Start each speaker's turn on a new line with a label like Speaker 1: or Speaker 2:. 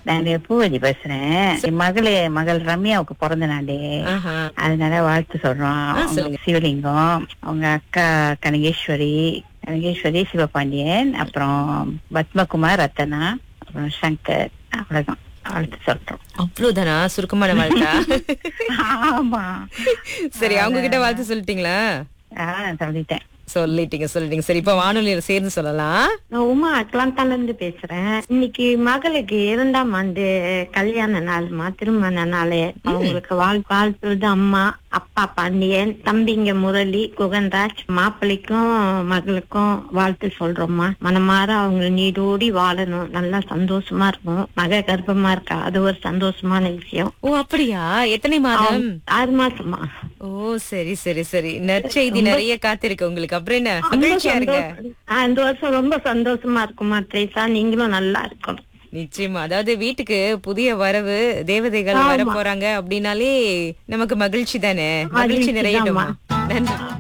Speaker 1: நான் பூவதி பேசுறேன் என் மகளே மகள் ரம்யாவுக்கு பிறந்த நாளே
Speaker 2: ஆஹா.
Speaker 1: அதனால வாழ்த்து சொல்றோம் அவங்க
Speaker 2: சொல்லுங்க.
Speaker 1: சிவலிங்கம் அவங்க அக்கா கனகேஸ்வரி கனகேஸ்வரி சிவபாண்டியன் அப்புறம் பத்மகுமார் ரத்தனா அப்புறம் சங்கர் அவ்வளவுதான் வாழ்த்து சொல்றோம்
Speaker 2: அவ்வளவுதானா சுருக்கமான வாழ்த்தா
Speaker 1: ஆமா
Speaker 2: சரி அவங்க கிட்ட வாழ்த்து சொல்லிட்டீங்களா
Speaker 1: ஆஹ் சொல்லிட்டேன்
Speaker 2: சொல்லிட்டீங்க சொல்லிட்டீங்க சரி இப்ப வானொலியில சேர்ந்து சொல்லலாம்
Speaker 3: நான் உமா அட்லாண்டால இருந்து பேசுறேன் இன்னைக்கு மகளுக்கு இரண்டாம் ஆண்டு கல்யாண நாள்மா திருமண நாள் அவங்களுக்கு வாழ் வாழ்த்துறது அம்மா அப்பா பாண்டியன் தம்பிங்க முரளி குகன்ராஜ் மாப்பிள்ளைக்கும் மகளுக்கும் வாழ்த்து சொல்றோம்மா மனமாற அவங்க நீடோடி வாழணும் நல்லா சந்தோஷமா இருக்கும் மக கர்ப்பமா இருக்கா அது ஒரு சந்தோஷமான விஷயம்
Speaker 2: ஓ அப்படியா எத்தனை மாதம்
Speaker 3: ஆறு மாசமா
Speaker 2: ஓ சரி சரி சரி நற்செய்தி நிறைய காத்திருக்கு உங்களுக்கு அப்புறம் என்ன
Speaker 3: ரொம்ப
Speaker 2: மகிழ்ச்சியா இருங்க
Speaker 3: சந்தோஷம். ஆ, இந்த வருஷம் ரொம்ப சந்தோஷமா இருக்குமா த்ரேசா நீங்களும் நல்லா இருக்கணும்
Speaker 2: நிச்சயமா அதாவது வீட்டுக்கு புதிய வரவு தேவதைகள் வர போறாங்க அப்படின்னாலே நமக்கு மகிழ்ச்சி தானே மகிழ்ச்சி
Speaker 3: மகிழ்ச்சி
Speaker 2: நிறையட்டுமா
Speaker 3: தாம்மா.
Speaker 2: நன்றி